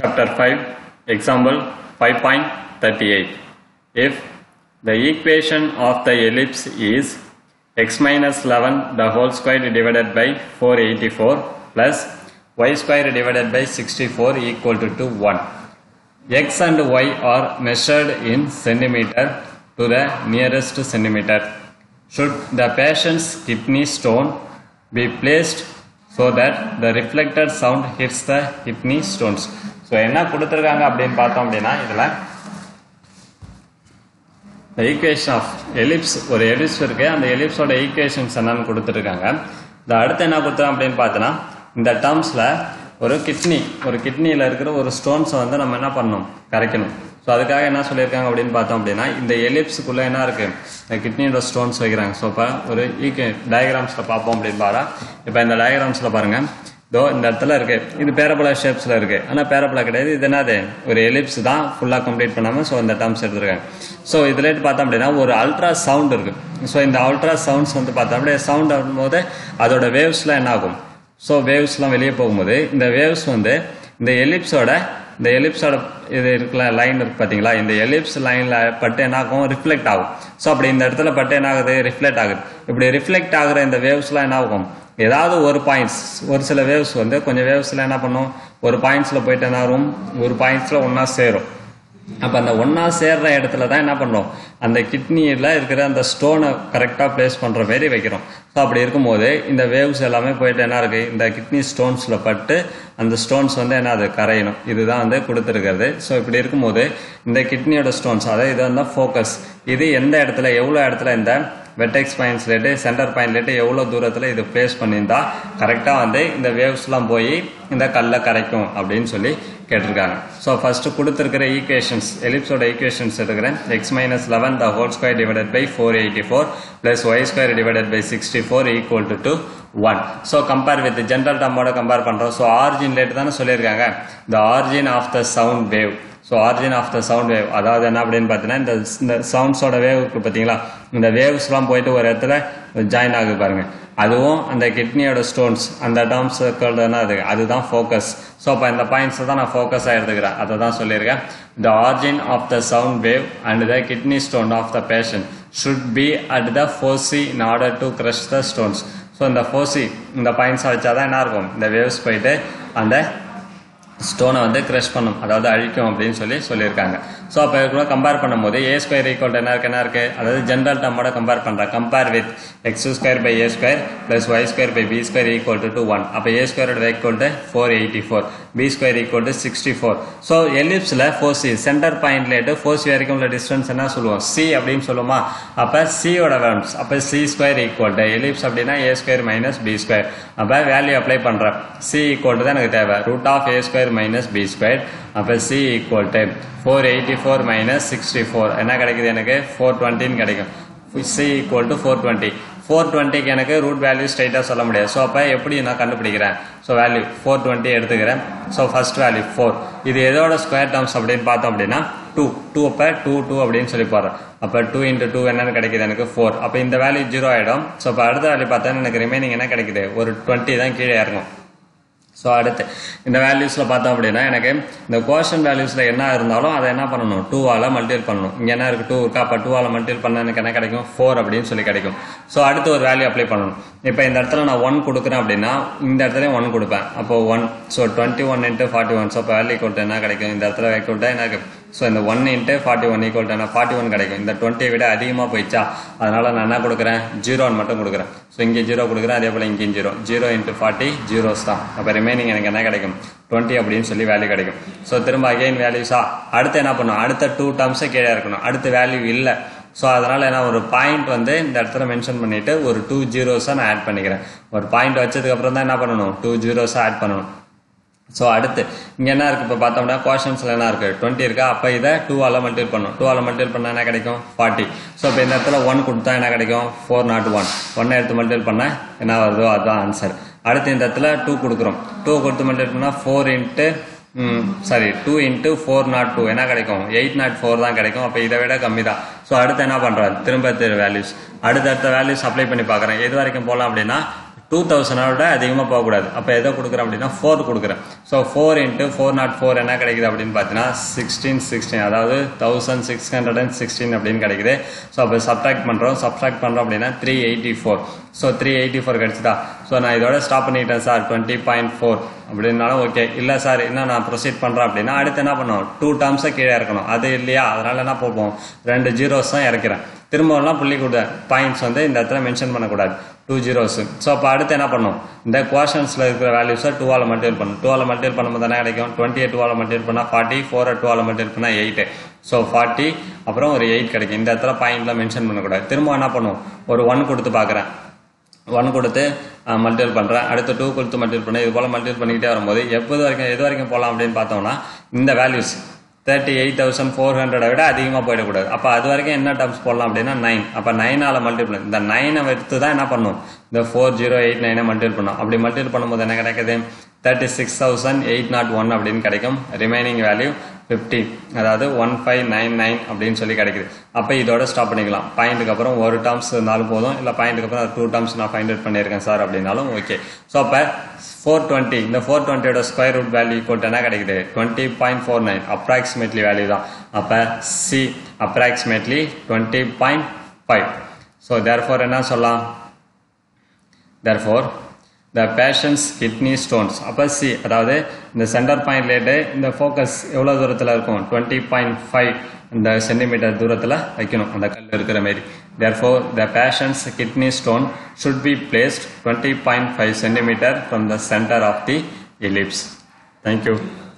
Chapter 5, example 5.38. If the equation of the ellipse is x minus 11 the whole square divided by 484 plus y square divided by 64 equal to, to 1. x and y are measured in centimeter to the nearest centimeter. Should the patient's kidney stone be placed so that the reflected sound hits the kidney stones? So என்ன கொடுத்துருக்காங்க அப்படின்னு பார்த்தோம் அப்படின்னா இதில் the equation of ellipse ஒரு ellipse இருக்கு அந்த ellipseோட equations என்னன்னு கொடுத்துருக்காங்க இந்த அடுத்து என்ன கொடுத்தோம் அப்படின்னு பார்த்தோன்னா இந்த டேர்ம்ஸில் ஒரு கிட்னி ஒரு கிட்னியில் இருக்கிற ஒரு ஸ்டோன்ஸை வந்து நம்ம என்ன பண்ணணும் கரைக்கணும் ஸோ அதுக்காக என்ன சொல்லியிருக்காங்க அப்படின்னு பார்த்தோம் அப்படின்னா இந்த எலிப்ஸுக்குள்ளே என்ன இருக்கு இந்த கிட்னியோட ஸ்டோன்ஸ் வைக்கிறாங்க ஸோ இப்போ ஒரு ஈக்கு டயக்ராம்ஸில் பார்ப்போம் அப்படின்னு பாரா இப்போ இந்த டயக்ராம்ஸில் பாருங்க இதோ இந்த இடத்துல இருக்கு இது பேரபுலா ஷேப்ஸில் இருக்கு ஆனால் பேரபுலா கிடையாது இது என்னது ஒரு எலிப்ஸ் தான் ஃபுல்லாக கம்ப்ளீட் பண்ணாமல் ஸோ இந்த டேர்ம்ஸ் எடுத்துருக்காங்க ஸோ இதில் பார்த்தோம் அப்படின்னா ஒரு அல்ட்ரா சவுண்ட் இருக்கு ஸோ இந்த அல்ட்ரா சவுண்ட்ஸ் வந்து பார்த்தோம் அப்படியே சவுண்ட் ஆகும்போது அதோட வேவ்ஸ்லாம் என்ன ஆகும் ஸோ வேவ்ஸ்லாம் வெளியே போகும்போது இந்த வேவ்ஸ் வந்து இந்த எலிப்ஸோட இந்த எலிப்ஸோட இது இருக்குல்ல லைன் இருக்கு பார்த்தீங்களா இந்த எலிப்ஸ் லைனில் பட்டு என்ன ஆகும் ரிஃப்ளெக்ட் ஆகும் ஸோ அப்படி இந்த இடத்துல பட்டு என்ன ஆகுது ரிஃப்ளெக்ட் ஆகுது இப்படி ரிஃப்ளெக்ட் ஆகுற இந்த வேவ்ஸ்லாம் என்ன ஆகும் ஏதாவது ஒரு பாயிண்ட்ஸ் ஒரு சில வேவ்ஸ் வந்து கொஞ்சம் வேவ்ஸில் என்ன பண்ணும் ஒரு பாயிண்ட்ஸில் போயிட்டு என்ன ஆகும் ஒரு பாயிண்ட்ஸில் ஒன்றா சேரும் அப்போ அந்த ஒன்றா சேர்ற இடத்துல தான் என்ன பண்ணுறோம் அந்த கிட்னியில் இருக்கிற அந்த ஸ்டோனை கரெக்டாக ப்ளேஸ் பண்ணுற மாரி வைக்கிறோம் ஸோ அப்படி இருக்கும்போது இந்த வேவ்ஸ் எல்லாமே போயிட்டு என்ன இருக்குது இந்த கிட்னி ஸ்டோன்ஸில் பட்டு அந்த ஸ்டோன்ஸ் வந்து என்ன அது கரையணும் இதுதான் வந்து கொடுத்துருக்கிறது ஸோ இப்படி இருக்கும்போது இந்த கிட்னியோட ஸ்டோன்ஸ் அதாவது இது வந்து ஃபோக்கஸ் இது எந்த இடத்துல எவ்வளோ இடத்துல இந்த வெட்டெக்ஸ் பாயிண்ட்ஸ்லேட்டு சென்டர் பாயிண்ட்லேட்டு எவ்வளோ தூரத்தில் இது ப்ளேஸ் பண்ணியிருந்தா கரெக்டாக வந்து இந்த வேவ்ஸ்லாம் போய் இந்த கல்லை கரைக்கும் அப்படின்னு சொல்லி கேட்டிருக்காங்க ஸோ ஃபஸ்ட்டு கொடுத்துருக்கிற ஈக்குவேஷன்ஸ் எலிப்ஸோட ஈக்குவேஷன்ஸ் எடுக்கிறேன் x minus eleven the whole square divided by four eighty four plus y square divided by sixty four equal to to one so compare with general டம்மோட கம்பேர் பண்ணுறோம் so origin லேட்டு தானே சொல்லியிருக்காங்க the origin of the sound wave so origin of the sound wave அதாவது என்ன அப்படின்னு பார்த்தீங்கன்னா இந்த இந்த சவுண்ட்ஸோட வேவ் இருக்கு பார்த்தீங்களா இந்த வேவ்ஸ்லாம் போயிட்டு ஒரு இடத்துல ஜாயின் ஆகுது பாருங்க அதுவும் அந்த கிட்னியோட ஸ்டோன்ஸ் அந்த டேர்ம்ஸ் என்ன அது அதுதான் ஃபோக்கஸ் ஸோ அப்போ இந்த பாயிண்ட்ஸை தான் நான் ஃபோக்கஸாக எடுத்துக்கிறேன் அதை தான் சொல்லியிருக்கேன் the origin of the sound wave and the kidney stone of the patient should be at the foci in order to crush the stones so இந்த ஃபோசி இந்த பாயிண்ட்ஸை வச்சா தான் என்ன இருக்கும் இந்த வேவ்ஸ் போயிட்டு அந்த ஸ்டோனை வந்து க்ரஷ் பண்ணும் அதாவது அழிக்கும் அப்படின்னு சொல்லி சொல்லியிருக்காங்க ஸோ அப்போ கூட கம்பேர் பண்ணும்போது ஏ ஸ்கொயர் ஈக்குவல் என்ன இருக்கு என்ன இருக்கு அதாவது ஜென்ரல் டம்மோட கம்பேர் பண்ணுறேன் compare with x square by a square plus y square by b square equal to to one அப்போ ஏ ஸ்கொயரோட equal to four eighty four b square equal to sixty four so எலிப்ஸில் foci center பாயிண்ட்லேட்டு foci வரைக்கும் உள்ள distance என்ன சொல்லுவோம் C அப்படின்னு சொல்லுவோமா அப்போ சியோட வேல்யூஸ் அப்போ c square equal to ellipse அப்படின்னா a square minus b square அப்போ வேல்யூ அப்ளை பண்ணுறேன் சி ஈக்குவல் தான் எனக்கு தேவை root of a square minus b square அப்போ c equal to four eighty four minus sixty four என்ன கிடைக்குது எனக்கு ஃபோர் டுவெண்ட்டின்னு கிடைக்கும் c equal to four twenty four டுவெண்ட்டிக்கு எனக்கு ரூட் வேல்யூ ஸ்ட்ரைட்டாக சொல்ல முடியாது ஸோ அப்போ எப்படி நான் கண்டுபிடிக்கிறேன் ஸோ வேல்யூ ஃபோர் டுவெண்ட்டி எடுத்துக்கிறேன் ஸோ ஃபர்ஸ்ட் வேல்யூ ஃபோர் இது எதோட ஸ்கொயர் டேர்ம்ஸ் அப்படின்னு பார்த்தோம் அப்படின்னா டூ டூ அப்போ டூ டூ அப்படின்னு சொல்லி போடுறேன் அப்போ டூ இன்ட்டு டூ என்னன்னு கிடைக்குது எனக்கு ஃபோர் அப்போ இந்த வேல்யூ ஜீரோ ஆகிடும் ஸோ இப்போ அடுத்த வேல்யூ பார்த்தா எனக்கு ரிமைனிங் என்ன கிடைக்குது ஒரு டுவெண்ட்டி தான் கீழே இறங்கும் ஸோ அடுத்து இந்த வேல்யூஸில் பார்த்தோம் அப்படின்னா எனக்கு இந்த கோஷன் வேல்யூஸில் என்ன இருந்தாலும் அதை என்ன பண்ணணும் டூவால் மல்டிபிள் பண்ணணும் இங்கே என்ன இருக்குது டூ இருக்கா அப்போ டூவால் மல்டிபிள் பண்ண எனக்கு என்ன கிடைக்கும் ஃபோர் அப்படின்னு சொல்லி கிடைக்கும் ஸோ அடுத்து ஒரு வேல்யூ அப்ளை பண்ணணும் இப்போ இந்த இடத்துல நான் ஒன் கொடுக்குறேன் அப்படின்னா இந்த இடத்துலையும் ஒன் கொடுப்பேன் அப்போ one so twenty one into forty one so இப்போ வேல்யூ கொட்டு என்ன கிடைக்கும் இந்த இடத்துல வைக்கிட்ட எனக்கு ஸோ இந்த one into forty one equal to forty one கிடைக்கும் இந்த டுவெண்ட்டியை விட அதிகமாக போயிடுச்சா அதனால் நான் என்ன கொடுக்குறேன் ஜீரோன்னு மட்டும் கொடுக்குறேன் ஸோ இங்கே ஜீரோ கொடுக்குறேன் அதே போல் இங்கேயும் zero zero into forty zeros தான் அப்போ ரிமைனிங் எனக்கு என்ன கிடைக்கும் டுவெண்ட்டி அப்படின்னு சொல்லி வேல்யூ கிடைக்கும் ஸோ திரும்ப அகைன் வேல்யூஸா அடுத்து என்ன பண்ணும் அடுத்த டூ டேர்ம்ஸை கீழே இருக்கணும் அடுத்த வேல்யூ இல்லை ஸோ அதனால் என்ன ஒரு பாயிண்ட் வந்து இந்த இடத்துல மென்ஷன் பண்ணிவிட்டு ஒரு டூ ஜீரோஸாக நான் ஆட் பண்ணிக்கிறேன் ஒரு பாயிண்ட் வச்சதுக்கப்புறம் தான் என்ன பண்ணணும் டூ ஜீரோஸாக ஆட் பண்ணணும் ஸோ அடுத்து இங்கே என்ன இருக்குது இப்போ பார்த்தோம்னா கோஷன்ஸில் என்ன இருக்குது டுவெண்ட்டி இருக்கா அப்போ இதை டூவால் மல்டிபிள் பண்ணும் டூவால் மல்டிபிள் பண்ணால் என்ன கிடைக்கும் ஃபார்ட்டி ஸோ இப்போ இந்த இடத்துல ஒன் கொடுத்தா என்ன கிடைக்கும் ஃபோர் நாட் ஒன் ஒன்னை எடுத்து மல்டிபிள் பண்ணால் என்ன வருதோ அதுதான் ஆன்சர் அடுத்து இந்த இடத்துல டூ கொடுக்குறோம் டூ கொடுத்து மல்டிபிள் பண்ணால் four into sorry two into four not two என்ன கிடைக்கும் எயிட் நாட் ஃபோர் தான் கிடைக்கும் அப்போ இதை விட கம்மி தான் ஸோ அடுத்து என்ன பண்ணுறாரு திரும்ப வேல்யூஸ் அடுத்தடுத்த வேல்யூஸ் அப்ளை பண்ணி பார்க்குறேன் எது வரைக்கும் போகலாம் அப்படின்னா டூ தௌசண்டோட அதிகமாக போகக்கூடாது அப்போ எதை கொடுக்குறேன் அப்படின்னா ஃபோர் கொடுக்குறேன் so four into four not four என்ன கிடைக்குது அப்படின்னு பார்த்தீங்கன்னா சிக்ஸ்டீன் சிக்ஸ்டீன் அதாவது thousand six hundred and sixteen அப்படின்னு கிடைக்குது ஸோ அப்போ சப்ட்ராக்ட் பண்ணுறோம் சப்ட்ராக்ட் பண்ணுறோம் அப்படின்னா three eighty four so three eighty four கிடச்சிதா ஸோ நான் இதோட ஸ்டாப் பண்ணிட்டேன் சார் டுவெண்ட்டி பாயிண்ட் ஃபோர் அப்படின்னாலும் ஓகே இல்லை சார் என்ன நான் ப்ரொசீட் பண்ணுறேன் அப்படின்னா அடுத்து என்ன பண்ணுவோம் டூ டேர்ம்ஸை கீழே இறக்கணும் அது இல்லையா அதனால என்ன போகும் ரெண்டு ஜீரோஸ் தான் இறக்கிறேன் திரும்பலாம் புள்ளி கூட பாயிண்ட்ஸ் வந்து இந்த இடத்துல மென்ஷன் பண்ணக்கூடாது டூ ஜீரோஸ் ஸோ அப்போ அடுத்து என்ன பண்ணும் இந்த குவாஷன்ஸில் இருக்கிற வேல்யூஸை டூவால் மல்டிபிள் பண்ணும் டூவால் மல்டிபிள் பண்ணும்போது என்ன கிடைக்கும் டுவெண்ட்டி எயிட் டூவால் மல்டிபிள் பண்ணால் ஃபார்ட்டி ஃபோர் டூவால் மல்டிபிள் பண்ணால் எயிட்டு ஸோ ஃபார்ட்டி அப்புறம் ஒரு எயிட் கிடைக்கும் இந்த இடத்துல பாயிண்ட்லாம் மென்ஷன் பண்ணக்கூடாது திரும்ப என்ன பண்ணும் ஒரு ஒன் கொடுத்து பார்க்குறேன் ஒன் கொடுத்து மல்டிபிள் பண்ணுறேன் அடுத்து டூ கொடுத்து மல்டிபிள் பண்ணேன் இது போல் மல்டிபிள் பண்ணிக்கிட்டே வரும்போது எப்போது வரைக்கும் எது வரைக்கும் போகலாம் அப்படின்னு பார்த்தோம்னா இந்த values thirty eight thousand four ஹண்ட்ரடை விட அதிகமாக போயிடக்கூடாது அப்போ அது வரைக்கும் என்ன டேர்ம்ஸ் போடலாம் அப்படின்னா நைன் அப்போ நைனால் மல்டிபிள் இந்த நைனை எடுத்து தான் என்ன பண்ணும் இந்த ஃபோர் ஜீரோ எயிட் நைனை மல்டிபிள் பண்ணும் அப்படி மல்டிபிள் பண்ணும்போது என்ன கிடைக்குது thirty six thousand eight not one அப்படின்னு கிடைக்கும் ரிமைனிங் வேல்யூ ஃபிஃப்டி அதாவது ஒன் ஃபைவ் நைன் நைன் அப்படின்னு சொல்லி கிடைக்குது அப்போ இதோட ஸ்டாப் பண்ணிக்கலாம் பாயிண்ட்டுக்கு அப்புறம் ஒரு டேர்ம்ஸ் இருந்தாலும் போதும் இல்லை பாயிண்ட்டுக்கு அப்புறம் டூ டேர்ம்ஸ் நான் ஃபைண்ட் அவுட் பண்ணியிருக்கேன் சார் அப்படின்னாலும் ஓகே ஸோ அப்போ ஃபோர் டுவெண்ட்டி இந்த ஃபோர் டுவெண்ட்டியோட ஸ்கொயர் ரூட் வேல்யூ ஈக்குவல் என்ன கிடைக்குது twenty point four nine approximately value தான் அப்போ C approximately twenty point five so therefore என்ன சொல்லலாம் therefore the patients kidney stones அப்போ சி அதாவது இந்த சென்டர் பாயிண்ட்லேட்டு இந்த ஃபோக்கஸ் எவ்வளோ தூரத்தில் இருக்கும் டுவெண்ட்டி பாயிண்ட் ஃபைவ் இந்த சென்டிமீட்டர் தூரத்தில் வைக்கணும் அந்த கல் இருக்கிற மாரி therefore the patients kidney stone should be placed twenty point five centimetre from the centre of the ellipse thank you